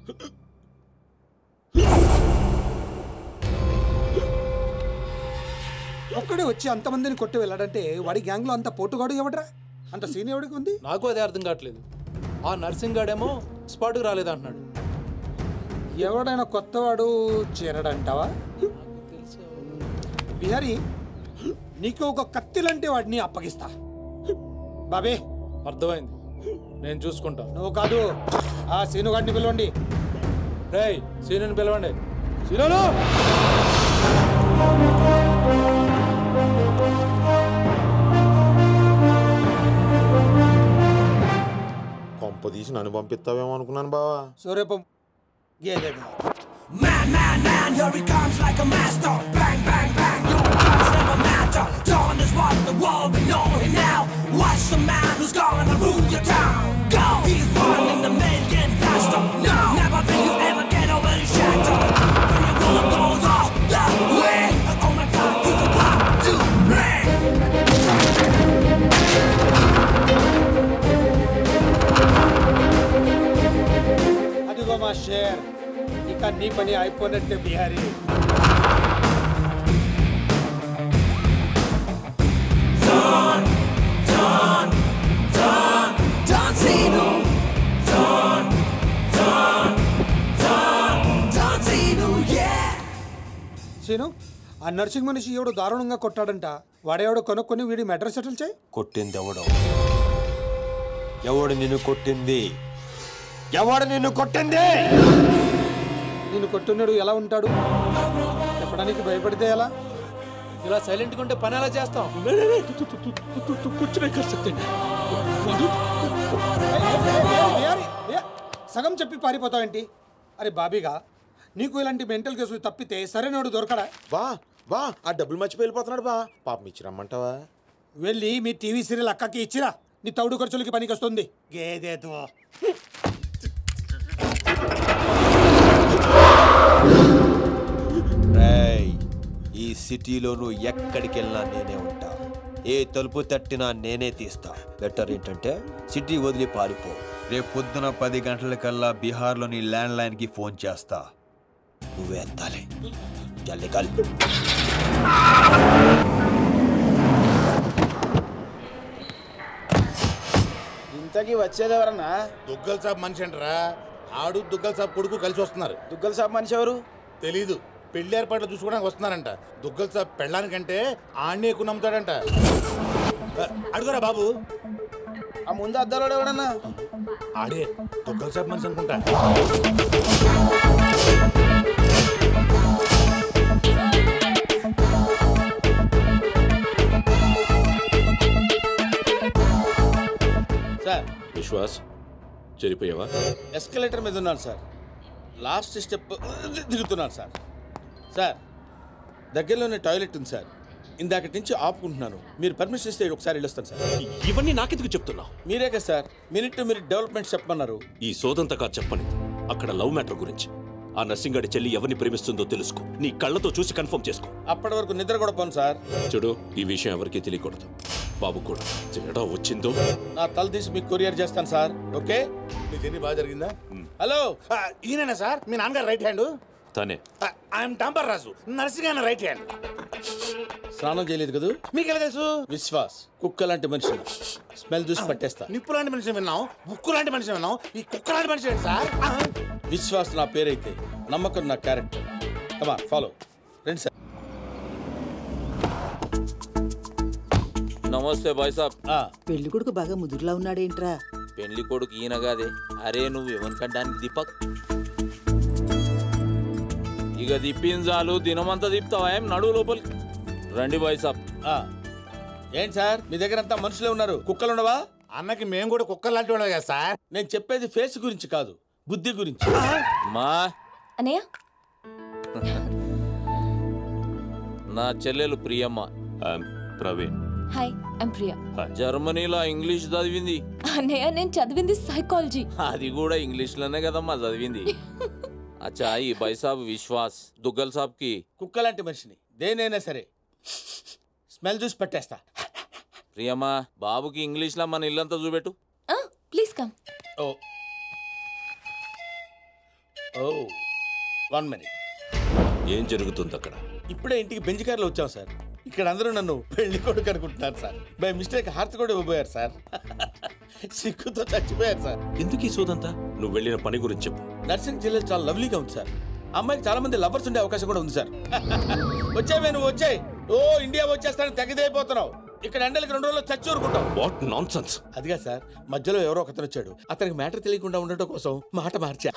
ఒక్కడే వచ్చి అంతమందిని కొట్టి వెళ్ళాడంటే వాడి గ్యాంగ్లో అంత పోటుగాడు ఎవడరా అంత సీన్ ఎవడికి ఉంది నాకు అదే అర్థం కావట్లేదు ఆ నర్సింగ్ గాడేమో స్పాట్కి రాలేదంటున్నాడు ఎవడైనా కొత్తవాడు చేరడంటావా బిహారీ నీకు ఒక కత్తిలంటే వాడిని అప్పగిస్తా బాబే అర్థమైంది నేను చూసుకుంటా నువ్వు కాదు ఆ సీనుగాడిని పిలవండి రేయ్ సీనియర్ని పిలవండి సీనియరు కొంప తీసి నన్ను పంపిస్తావేమో అనుకున్నాను బావా సూర్యపం గేదెగా Man, man, man, here he comes like a master. Bang, bang, bang, your guns never matter. Dawn is what the world we know him now. Watch the man who's gonna rule your town. Go! He's one in the million blaster. No! Never think you ever get over his shadow. When your world goes off the way. Oh my god, he's a one, two, three. అదిగో మా share ఇక నీ పని అయిపోయినట్టే Bihari Don Zeno. Don, Don, Don, Don Zeno, yeah. Seenu ఆ నర్సింగ్ మనిషి ఎవడు దారుణంగా కొట్టాడంట వాడేవాడు కొనుక్కొని వీడి మెటర్ సెటిల్ చేయి కొట్టింది ఎవడు ఎవడు నిన్ను కొట్టింది ఎవడు నిన్ను కొట్టింది నేను కొట్టున్నాడు ఎలా ఉంటాడు చెప్పడానికి భయపడితే ఎలా ఇలా సైలెంట్గా ఉంటే పని ఎలా చేస్తాం ఏయ్, ఏయ్, ఏయ్, ఏయ్, బిహారీ, ఏ, సగం చెప్పి పారిపోతావేంటి అరే బాబీగా నీకు ఇలాంటి మెంటల్ కేసులు తప్పితే సరైనోడు దొరకడా బా బా ఆ డబ్బులు మర్చిపోయి వెళ్ళిపోతున్నాడు బా పాపం ఇచ్చి రమ్మంటావా వెళ్ళి మీ టీవీ సీరియల్ అక్కకి ఇచ్చిరా నీ తౌడు ఖర్చులకి పనికి వస్తుంది గేదేతో రేయ్ ఈ సిటీలో నువ్వు ఎక్కడికి వెళ్ళినా నేనే ఉంటా ఏ తలుపు తట్టినా నేనే తీస్తా బెటర్ ఏంటంటే సిటీ వదిలి పారిపో రేపు పొద్దున పది గంటలకల్లా బీహార్లోని ల్యాండ్ లైన్కి ఫోన్ చేస్తా నువ్వే ఎత్తాలి జల్ది కల్ ఇంతకీ వచ్చేది ఎవరన్నా దుగ్గల్ సాబ్ మనిషి అంటారా ఆడు దుగ్గల్ సాబ్ కొడుకు కలిసి వస్తున్నారు దుగ్గల సాబ్ మనిషి ఎవరు తెలీదు పెళ్లి ఏర్పాట్లు చూసుకోవడానికి వస్తున్నారంట దుగ్గల్ సాబ్ పెళ్ళానికంటే ఆడిని ఎక్కువ నమ్ముతాడంట అ, అడుగురా బాబు ఆ ముందు అద్దాలోడు ఎవడన్నా ఆడే దుగ్గల్ సాబ్ మనిషి అనుకుంటా సార్ విశ్వాస్ చెడిపోయావా ఎస్కలేటర్ మీద ఉన్నాను సార్ లాస్ట్ స్టెప్ దిగుతున్నాను సార్ సార్ దగ్గరలోనే టాయిలెట్ ఉంది సార్ ఇందాకటి నుంచి ఆపుకుంటున్నాను మీరు పర్మిషన్ ఇస్తే ఒకసారి వెళ్ళొస్తాను సార్ ఇవన్నీ నాకెందుకు చెప్తున్నావు మీరే కదా sir minute to minute development చెప్పమన్నారు ఈ సోదంతా కాదు చెప్పని అక్కడ లవ్ మ్యాటర్ గురించి ఆ నర్సింగాడి చెల్లి ఎవరిని ప్రేమిస్తుందో తెలుసుకో నీ కళ్ళతో చూసి కన్ఫర్మ్ చేసుకో అప్పటి వరకు నిద్ర కూడా పోను సార్ చూడు ఈ విషయం ఎవరికీ తెలియకూడదు బాబు కూడా తేడా వచ్చిందో నా తల తీసి మీకు కొరియర్ చేస్తాను సార్ ఓకే మీ జర్నీ బాగా జరిగిందా హలో ఆ, ఈయనేనా సార్ మీ నాన్నగారు రైట్ హ్యాండ్ తనే ఐఎమ్ టాంబర్ రాజు నర్సింగ్ ఆయన రైట్ హ్యాండ్ స్నానం చేయలేదు కదా మీకు ఎలా తెలుసు విశ్వాస్ కుక్క లాంటి మనిషి స్మెల్ చూసి పట్టేస్తా నిప్పు లాంటి మనిషి విన్నాం ఉక్కు లాంటి మనిషి విన్నాం ఈ కుక్క లాంటి మనిషి ఏంటి సార్ ఆ, విశ్వాస్ నా పేరైతే నమ్మకం నా క్యారెక్టర్ కమా ఫాలో రండి సార్ నమస్తే బాయ్ సాబ్ పెళ్లి కొడుకు బాగా ముదురులా ఉన్నాడేంట్రా పెళ్లి కొడుకు ఈయన కాదే అరే నువ్వు ఎవరికంటానికి దీపక్ ఇక దిప్పిన చాలు దినమంతా దిప్తావా ఏం నడువు లోపలికి రండి బాయ్ సాబ్ ఆ. ఏంటి సార్ మీ దగ్గర అంతా మనుషులే ఉన్నారు కుక్కలు ఉండవా అన్నకి మేము కూడా కుక్క లాంటి వాళ్ళం కదా సార్ నేను చెప్పేది ఫేస్ గురించి కాదు బుద్ధి గురించి మా అనయ్య నా చెల్లెలు ప్రియమ్మ ప్రవీణ్ హాయ్ ఐమ్ ప్రియా జర్మనీలో ఇంగ్లీష్ చదివింది అన్నయ్య నేను చదివింది సైకాలజీ అది కూడా ఇంగ్లీష్ లోనే కదమ్మా చదివింది అచ్చా ఈ బాయ్ సాబ్ విశ్వాస్ దుగ్గల్ సాబ్ కి కుక్క లాంటి మనిషిని దేనైనా సరే స్మెల్ చూసి పట్టేస్తా ప్రియమ్మా బాబుకి ఇంగ్లీష్ లో మన ఇల్లంతా చూపెట్టు please come oh oh one minute ఏం జరుగుతుంది అక్కడ ఇప్పుడే ఇంటికి బెంచ్ కార్లో వచ్చాం సార్ ఇక్కడ అందరూ నన్ను పెళ్లి కొడుకు అనుకుంటున్నారు సార్ బై మిస్టేక్ హార్ట్ కూడా ఇవ్వబోయారు సార్ సిగ్గుతో చచ్చిపోయారు సార్ ఎందుకు ఈ సోదంతా నువ్వు వెళ్ళిన పని గురించి చెప్పు నర్సింగ్ జిల్లా చాలా లవ్లీగా ఉంది సార్ అమ్మాయికి చాలా మంది లవర్స్ ఉండే అవకాశం కూడా ఉంది సార్ వచ్చావే నువ్వు వచ్చాయి ఓ ఇండియా వచ్చేస్తానని తెగదైపోతున్నావు ఇక్కడ ఎండలకి రెండు రోజులు చచ్చి ఊరుకుంటాం వాట్ నాన్ సెన్స్ అదిగా సార్ మధ్యలో ఎవరో ఒకతను వచ్చాడు అతనికి మ్యాటర్ తెలియకుండా ఉండటం కోసం మాట మార్చా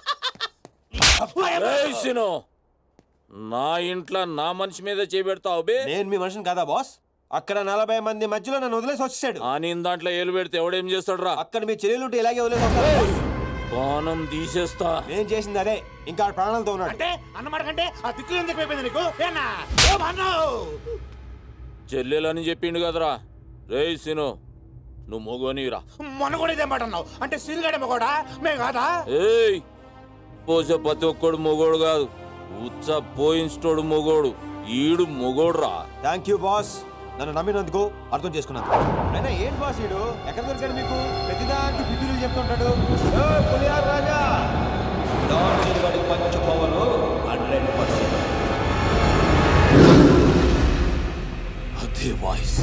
ఏయ్ సిను నా ఇంట్లో నా మనిషి మీద చేపెడతావు బే నేను మీ మనిషిని కాదా బాస్ అక్కడ నలభై మంది మధ్యలో నన్ను వదిలేసి వచ్చేసాడు ఆ నేను దాంట్లో ఏలు పెడితే ఎవడేం చేస్తాడు రా అక్కడ మీ చెల్లెలు ఉంటే ఇలాగే వదిలేసి వస్తాడు పానం తీసేస్తా నేను చేసింది అదే ఇంకా ఆడు ప్రాణాలతో ఉన్నాడు అంటే అన్నమాట కంటే ఆ దిక్కులు ఎందుకు అయిపోయింది నీకు ఏనా ఓ మన్నావు చెల్లెలని చెప్పిండు కదరా రేయ్ సిను నువ్వు మొగోనిరా మొన్న కూడా ఇదే మాట అన్నావు అంటే సిరిగాడేమో కూడా మేము కాదా ఏయ్ పోసే ప్రతి ఒక్కడు మొగోడు కాదు ఉచ్చ పోయిన్స్టోడు మొగోడు ఈడు మొగోడు రా థ్యాంక్ యూ బాస్ నన్ను నమ్మినందుకు అర్థం చేసుకున్నాను అయినా ఏంటి బాస్ ఈడు ఎక్కడ దొరికాడు మీకు ప్రతిదానికి బిడ్డలు చెప్తుంటాడు "ఏయ్, పులిహార రాజా డాన్ వాడి పంచ పవర్ హండ్రెడ్ పర్సెంట్ అదే వాయిస్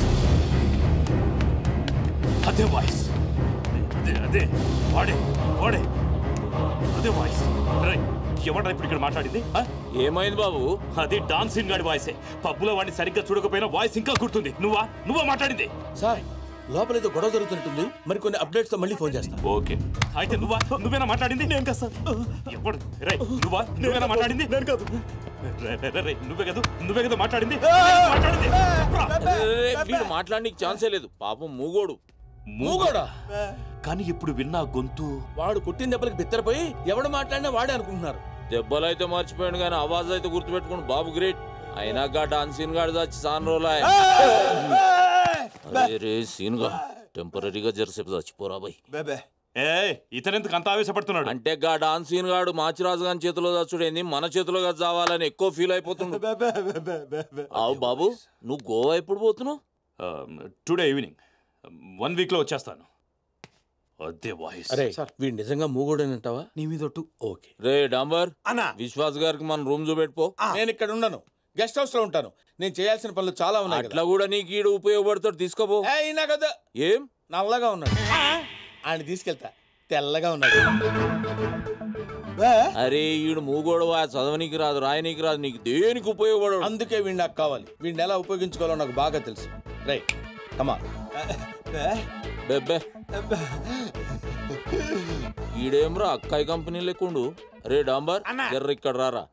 అదే వాయిస్ అదే అదే వాడే వాడే అదే వాయిస్ రై ఎవడ్రా ఇప్పుడు ఇక్కడ మాట్లాడింది ఆ? ఏమైంది బాబు అది డాన్సింగ్ గాడి వాయిసే పబ్బులో వాడిని సరిగ్గా చూడకపోయినా వాయిస్ ఇంకా గుర్తుంది నువ్వా నువ్వా మాట్లాడింది సార్ లోపల ఏదో గొడవ జరుగుతున్నట్టుంది మరి కొన్ని అప్డేట్స్ తో మళ్ళీ ఫోన్ చేస్తా ఓకే అయితే నువ్వా నువ్వేనా మాట్లాడింది నేను కదా సార్ ఎవడు రే నువ్వా నువ్వేనా మాట్లాడింది నేను కాదు నువ్వే కదా నువ్వే కదా మాట్లాడింది మాట్లాడింది చెప్పరా? రే, వీడు మాట్లాడడానికి ఛాన్సే లేదు పాపం మూగోడు మూగోడా కానీ ఇప్పుడు విన్నా గొంతు వాడు కొట్టిన దెబ్బలకి బిత్తరపోయి ఎవడు మాట్లాడినా వాడే అనుకుంటున్నారు దెబ్బలైతే మర్చిపోయాడు కానీ ఆవాజ్ అయితే గుర్తుపెట్టుకోండి బాబు గ్రేట్ అయినా గా డాన్సీన్ గాడు చచ్చి సాన్ రోజులా అరే రే సీన్ గా టెంపరీగా జరసేపు చచ్చిపోరా బై బేబే ఏ ఇతనెందుకు అంత ఆవేశపడుతున్నాడు అంటే గా డాన్సీన్ గాడు మాచిరాజు గారి చేతిలో చచ్చుడేంది మన చేతిలో కదా చావాలని ఎక్కువ ఫీల్ అయిపోతుండు అవు బాబు నువ్వు గోవా ఎప్పుడు పోతున్నావు టుడే ఈవినింగ్ వన్ వీక్ లో వచ్చేస్తాను అదే వాయిస్ అరే వీడు నిజంగా మూగోడేనంటావా నీ మీద ఓకే రే డాంబర్ అన్నా విశ్వాస్ గారికి మన రూమ్ చూపెట్టుకో నేను ఇక్కడ ఉండను గెస్ట్ హౌస్ లో ఉంటాను నేను చేయాల్సిన పనులు చాలా ఉన్నాయి అట్లా కూడా నీకు ఈడు ఉపయోగపడతాడు తీసుకోపో కదా. ఏయ్, నా కదా ఏం నల్లగా ఉన్నాడు ఆయన తీసుకెళ్తా తెల్లగా ఉన్నాడు అరే ఈడు మూగోడవా చదవనీకి రాదు రాయనీకి రాదు నీకు దేనికి ఉపయోగపడడు అందుకే వీడు నాకు కావాలి వీడిని ఎలా ఉపయోగించుకోవాలో నాకు బాగా తెలుసు రైట్ కమా బెబ్బే ఈడేమ్రా అక్కాయి కంపెనీ లెక్కుండు రే డాంబర్ ఎర్ర ఇక్కడ రారా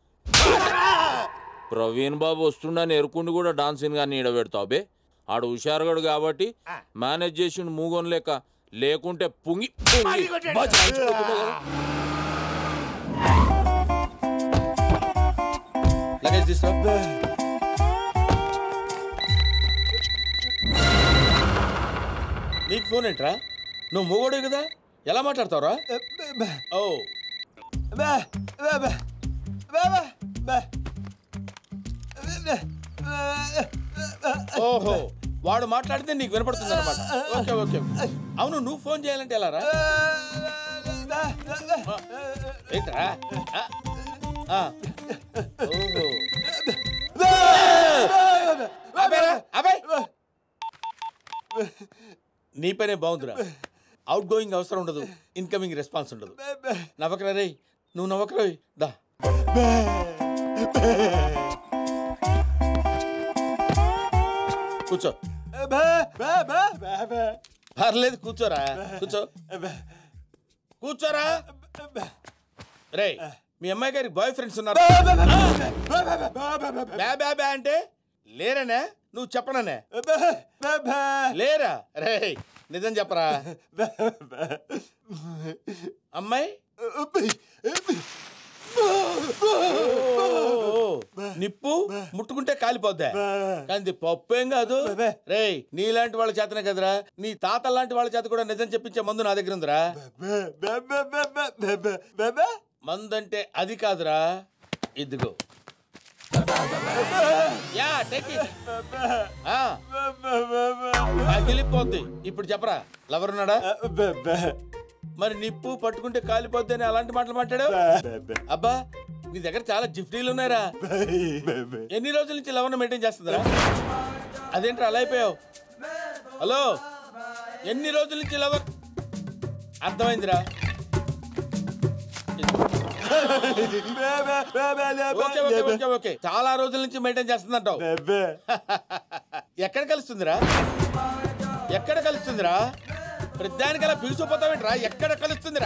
ప్రవీణ్ బాబు వస్తుండని ఎరుకుండి కూడా డాన్సింగ్ గాని ఈడ పెడతావు బే ఆడు హుషారుగాడు కాబట్టి మేనేజ్ చేసిండు మూగోన్ లేక లేకుంటే పుంగి పుంగి బాగా చచ్చిపోతుండే కదా. లగేజ్ తీసుకో నీకు ఫోన్ ఏంట్రా నువ్వు మూగోడే కదా ఎలా మాట్లాడతావురా ఓ ఓహో వాడు మాట్లాడితే నీకు వినపడుతుంది అనమాట ఓకే ఓకే అవును నువ్వు ఫోన్ చేయాలంటే ఎలా రా ఏంట్రా ఆ, ఆ. ఓహో ఆపేరా, ఆపేయ్. నీ పనే బాగుందిరా అవుట్ గోయింగ్ అవసరం ఉండదు ఇన్కమింగ్ రెస్పాన్స్ ఉండదు నవ్వకరా రే నువ్వు నవ్వకరా దా కూర్చో పర్లేదు కూర్చోరా కూర్చో కూర్చోరా రే మీ అమ్మాయి గారికి బాయ్ ఫ్రెండ్స్ ఉన్నారు బ్యా బ్యా బ్యా అంటే లేరనే నువ్వు చెప్పననే లేరా రే నిజం చెప్పరా అమ్మాయి ఓ, నిప్పు ముట్టుకుంటే కాలిపోద్దా కానీ ఇది పప్పు ఏం కాదు రే నీలాంటి వాళ్ళ చేతనే కదరా నీ తాత లాంటి వాళ్ళ చేత కూడా నిజం చెప్పించే మందు నా దగ్గర ఉందిరా మందు అంటే అది కాదురా ఇదిగో యా టేక్ ఇట్ ఆ పగిలిపోద్ది ఇప్పుడు చెప్పరా లవర్ ఉన్నాడా మరి నిప్పు పట్టుకుంటే కాలిపోద్దని అలాంటి మాటలు మాట్లాడావు అబ్బా నీ దగ్గర చాలా జిఫ్టీలు ఉన్నారా ఎన్ని రోజుల నుంచి లవణ మెయింటైన్ చేస్తుందిరా అదేంట్రా అలా అయిపోయావు హలో ఎన్ని రోజుల నుంచి లవర్ అర్థమైందిరా ఓకే ఓకే ఓకే ఓకే చాలా రోజుల నుంచి మెయింటైన్ చేస్తుందంటావు ఎక్కడ కలుస్తుందిరా ఎక్కడ కలుస్తుందిరా ప్రతిదానికి అలా పిలిచిపోతావేంట్రా ఎక్కడ కలుస్తుందిరా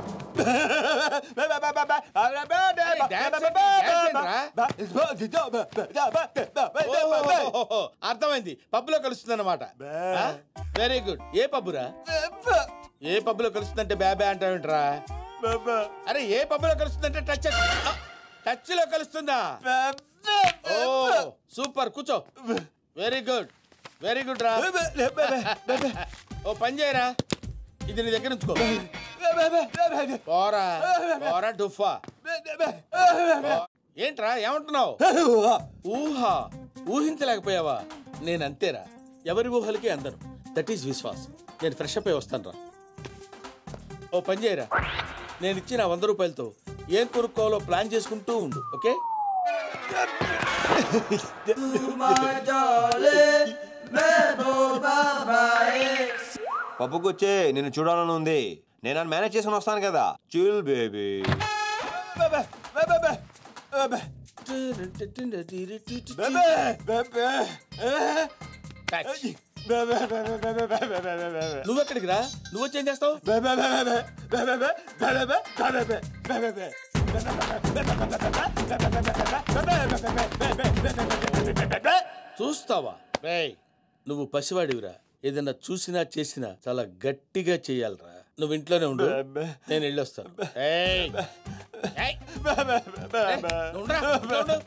ఓహోహోహో, అర్థమైంది పబ్బులో కలుస్తుంది అనమాట వెరీ గుడ్ ఏ పబ్బురా ఏ పబ్బులో కలుస్తుందంటే బ్యాబే అంటావేంట్రా అరే ఏ పబ్బులో కలుస్తుందంటే టచ్ టచ్ లో కలుస్తుందా ఓ సూపర్ కూర్చో వెరీ గుడ్ వెరీ గుడ్ రా ఓ పని చేయరా ఇది నీ దగ్గర ఉంచుకో పోరా పోరా డుఫా ఏంట్రా ఏమంటున్నావు ఊహ ఊహించలేకపోయావా నేను అంతేరా ఎవరి ఊహలకి అందరు దట్ ఈస్ విశ్వాస్ నేను ఫ్రెష్ అప్ అయి వస్తాను రా ఓ పని చేయరా నేను ఇచ్చిన వంద రూపాయలతో ఏం కొనుక్కోవాలో ప్లాన్ చేసుకుంటూ ఉండు ఓకే పప్పుకొచ్చే నిన్ను చూడాలని ఉంది నేను నన్ను మేనేజ్ చేసుకుని వస్తాను కదా చిల్ బేబీ నువ్వెక్కడికి రా నువ్వు వచ్చి ఏం చేస్తావు చూస్తావా రేయ్ నువ్వు పసివాడివిరా ఏదైనా చూసినా చేసినా చాలా గట్టిగా చెయ్యాలరా నువ్వు ఇంట్లోనే ఉండు నేను వెళ్ళొస్తాను ఏయ్. ఏయ్. ఏయ్, నువ్వు ఉండరా, ఇంట్లో ఉండు.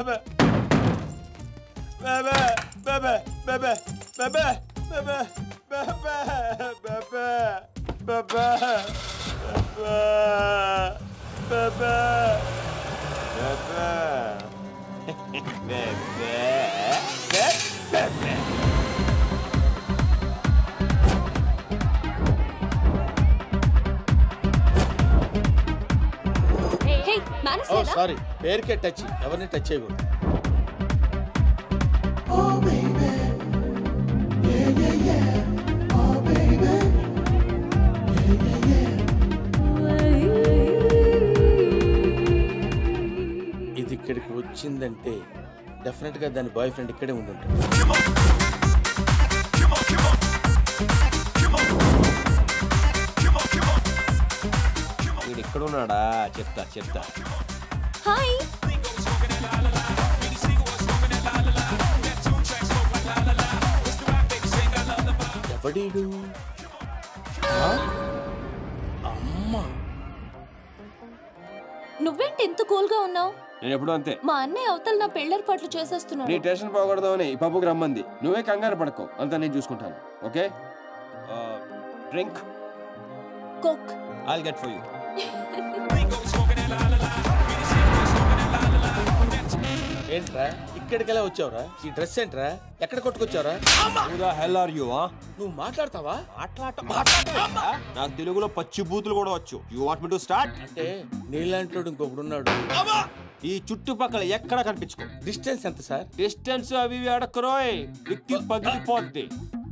హే మేనేజ్ ఓ లేదా సారీ పేరుకే టచ్ ఎవరిని టచ్ చేయకూడదు ఇది ఇక్కడికి వచ్చిందంటే డెఫినెట్ గా దాని బాయ్ ఫ్రెండ్ ఇక్కడే ఉండి ఉంటాడు వీడు ఇక్కడ ఉన్నాడా చెప్తా చెప్తా హాయ్ ఎవడీడు అమ్మా నువ్వేంటి ఎంత కూల్ గా ఉన్నావు నేను ఎప్పుడు అంతే మా అన్నయ్య అవతల నా పెళ్ళేర్పాట్లు నీ చేసేస్తున్నాడు టెన్షన్ పోకూడదని ఈ పప్పుకి రమ్మంది నువ్వే కంగారు పడకో అంతా నేను చూసుకుంటాను okay drink coke I'll get for you ఏంట్రా ఇక్కడికి ఎలా వచ్చావురా ఈ డ్రెస్ ఏంట్రా ఎక్కడ కొట్టుకొచ్చావురా who the hell are you ఆ నువ్వు మాట్లాడతావా మాట్లాడటం మాట్లాడటం నాకు తెలుగులో పచ్చి బూతులు కూడా వచ్చు you want me to start అంటే నీలాంటి ఇంకొకడు ఉన్నాడు ఈ చుట్టుపక్కల ఎక్కడ కనిపించుకో డిస్టెన్స్ ఎంత సార్ డిస్టెన్స్ అవి ఇవి అడక్కరోయ్ విక్కి పగిలిపోద్ది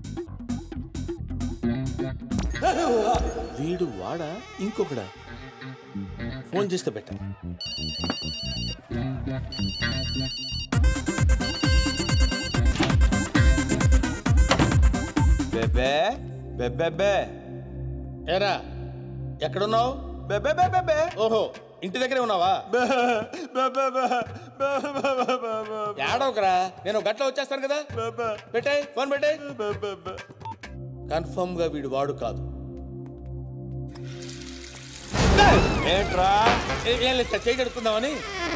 వీడు వాడా ఇంకొకడా ఫోన్ చేస్తే బెటర్ బెబే బెబెబే ఏరా ఎక్కడున్నావు బెబే బెబెబే ఓహో ఇంటి దగ్గరే ఉన్నావా ఏడవకరా నేను గట్ల వచ్చేస్తాను కదా పెట్టాయి ఫోన్ పెట్టాయి కన్ఫర్మ్ గా వీడు వాడు కాదు ఏంట్రా ఏ- ఏం లేదు సార్ చేయి కడుక్కుందామని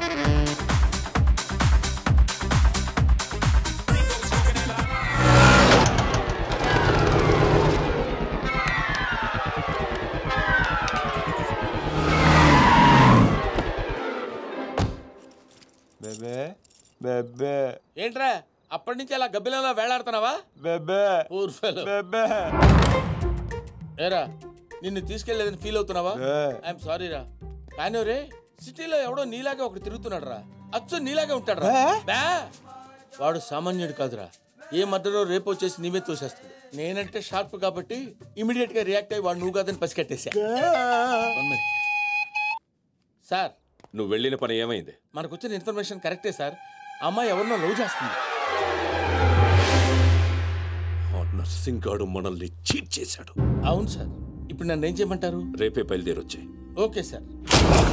బెబే బెబే ఏంట్రా అప్పటి నుంచి అలా గబ్బిలంలో వేలాడుతున్నావా బెబే ఊర్ ఫెలో బెబే ఏరా నిన్ను తీసుకెళ్లేదని ఫీల్ అవుతున్నావా ఐఎమ్ సారీ రా కానీ రే సిటీలో ఎవడో నీలాగా ఒకటి తిరుగుతున్నాడు రా అచ్చు నీలాగా ఉంటాడు రా బా వాడు సామాన్యుడు కాదురా ఏ మర్డరో రేపు వచ్చేసి నీవే తోసేస్తాడు నేనంటే షార్ప్ కాబట్టి ఇమీడియట్ గా రియాక్ట్ అయ్యి వాడు నువ్వు కాదని పసికట్టేశా One minute. సార్ నువ్వు వెళ్ళిన పని ఏమైంది మనకు వచ్చిన ఇన్ఫర్మేషన్ కరెక్టే సార్ ఆ అమ్మాయి ఎవరినో లవ్ చేస్తుంది ఆ నర్సింగ్ గాడు మనల్ని చీట్ చేశాడు అవును సార్ ఇప్పుడు నన్ను ఏం చేయమంటారు రేపే బయలుదేరొచ్చాయి ఓకే సార్